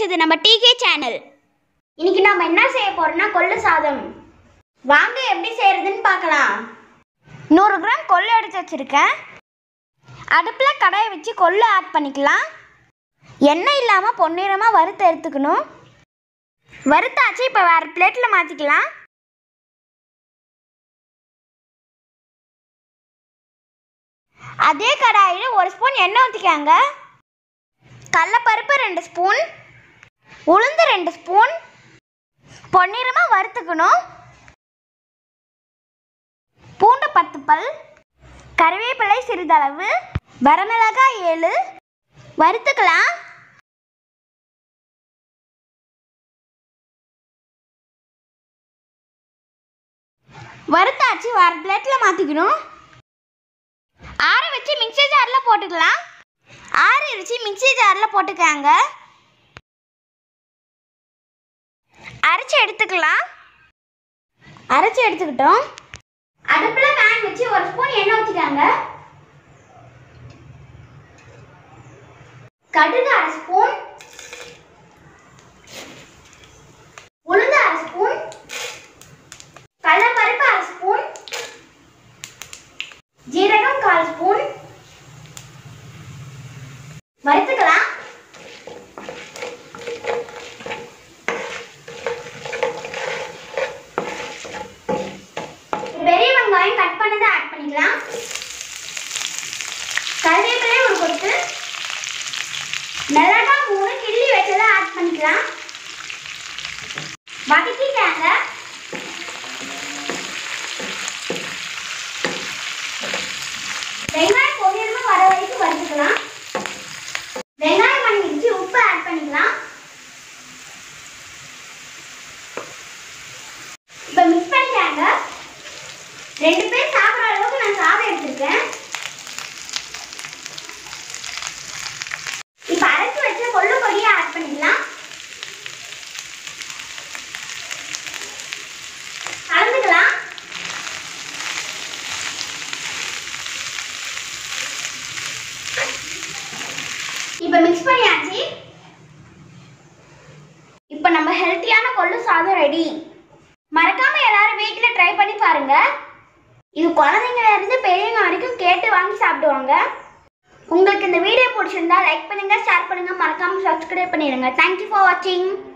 friends இது நம்ம decay channel இன்னைக்கு நம்ம என்ன செய்ய போறோம்னா கொள்ளு சாதம் வாங்க எப்படி செய்யறதுன்னு பார்க்கலாம் நூறு கிராம் கொள்ளு எடுத்து வச்சிருக்கேன் அடுப்பில் கடாயை வச்சு கொள்ளு ஆட் பண்ணிக்கலாம் எண்ணெய் இல்லாமல் பொன்னிறமாக வறுத்து எடுத்துக்கணும் வறுத்தாச்சு இப்போ வேறு பிளேட்டில் மாற்றிக்கலாம் அதே கடாயில் ஒரு ஸ்பூன் எண்ணெய் ஊற்றிக்காங்க கடலப்பருப்பு ரெண்டு ஸ்பூன் உளுந்து ரெண்டு ஸ்பூன் பொன்னிறமாக வறுத்துக்கணும் பூண்டு பத்து பல் கருவேப்பிலை சிறிதளவு வரமிளகாய் ஏழு வறுத்துக்கலாம் வறுத்தாச்சு வேறு பிளேட்டில் மாற்றிக்கணும் ஆற வச்சு மிக்ஸி ஜாரில் போட்டுக்கலாம் ஆறிடுச்சு மிக்ஸி ஜாரில் போட்டுக்காங்க அரைச்சி எடுத்துக்கலாம் அரைச்சி எடுத்துக்கிட்டோம் அடுப்பில் பேன் வச்சு ஒரு ஸ்பூன் எண்ணெய் ஊற்றிக்காங்க கடுகு அரை ஸ்பூன் உளுந்து அரை ஸ்பூன் கடலப்பருப்பு அரை ஸ்பூன் ஜீரகம் கால் ஸ்பூன் வறுத்துக்கலாம் பெரிய வெங்காயம் கட் பண்ணதை ஆட் பண்ணிக்கலாம் கருவேப்பிலை ஒரு கொத்து மிளகாய் மூணு கிள்ளி வச்சதை ஆட் பண்ணிக்கலாம் வதக்கிக்காங்க வெங்காயம் பொன்னிறமா வர வரைக்கும் வறுத்துக்கலாம் வெங்காயம் பண்ணிடுச்சு உப்பு ஆட் பண்ணிக்கலாம் இப்போ மிக்ஸ் பண்ணிட்டாங்க ரெண்டு பேர் சாப்பிட்ற அளவுக்கு நான் சாதம் எடுத்திருக்கேன் இப்போ அரைச்சி வச்ச கொள்ளு பொடியை ஆட் பண்ணிக்கலாம் கலந்துக்கலாம் இப்போ மிக்ஸ் பண்ணியாச்சு இப்போ நம்ம ஹெல்த்தியான கொள்ளு சாதம் ரெடி மறக்காம எல்லாரும் வீட்டில் ட்ரை பண்ணி பாருங்க இது குழந்தைங்கல இருந்து பெரியவங்க வரைக்கும் கேட்டு வாங்கி சாப்பிடுவாங்க உங்களுக்கு இந்த வீடியோ பிடிச்சிருந்தா லைக் பண்ணுங்க ஷேர் பண்ணுங்க மறக்காம சப்ஸ்கிரைப் பண்ணிடுங்க தேங்க்யூ ஃபார் வாட்சிங்